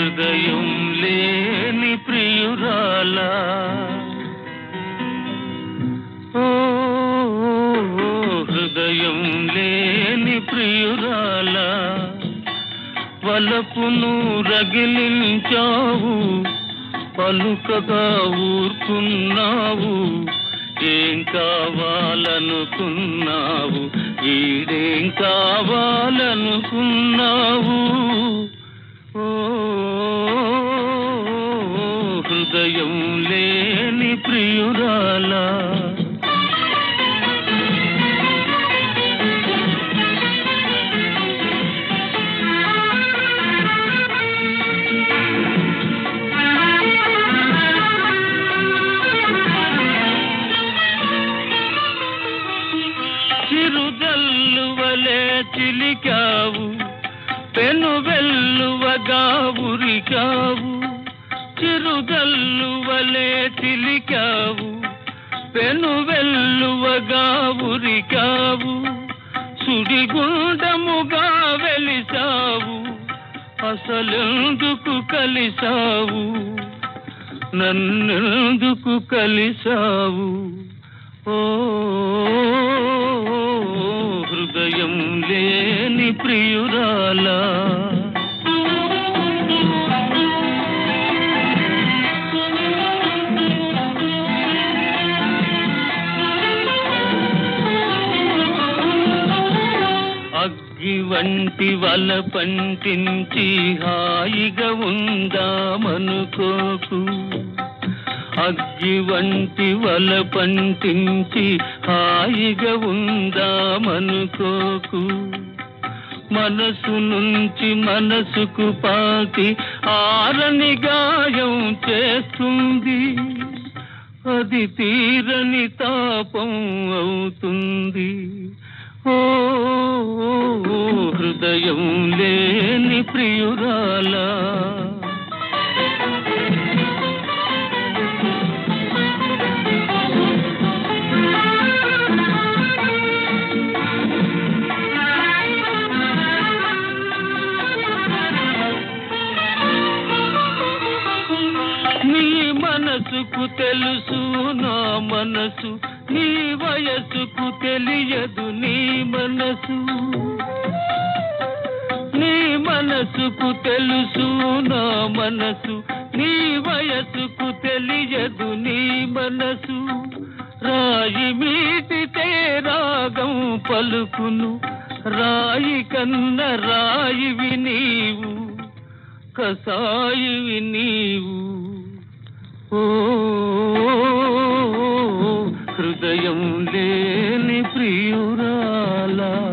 హృదయం లేని ప్రియురాలా ఓ హృదయం లేని ప్రియురాలా వలపును రగిలించావు పలుకగా ఊరుకున్నావు ఏం కావాలనుకున్నావు వీడేం కావాలనుకున్నావు ఓ హృదయం లేని ప్రియురాలా చిరుజల్లువలే చిలికావు పెను వెల్లువగా ఉరికావు చిరుజల్లువలే చిలికావు పెను వెల్లువగా ఉరికావు సుడిగుండముగా వెలిసావు అసలెందుకు కలిసావు నన్నెందుకు కలిసావు ఓ హృదయం లేని ప్రియురాలా అగ్గి వంటి వల పంటించి హాయిగా ఉందామనుకోకు అగ్గి వంటి వల పంటించి హాయిగా ఉందామనుకోకు మనసు నుంచి మనసుకు పాతి ఆరని గాయం చేస్తుంది అది తీరని తాపం అవుతుంది ఓ హృదయం లేని ప్రియురాలా నీ మనసుకు తెలుసు నా మనసు నీ వయసుకు తెలియదు నీ మనసు నీ మనసుకు తెలుసు నా మనసు నీ వయసుకు తెలియదు నీ మనసు రాయి మీటితే రాగం పలుకును రాయి కన్న రాయివి నీవు కసాయివి నీవు ఓ హృదయం లేని ప్రియురాలా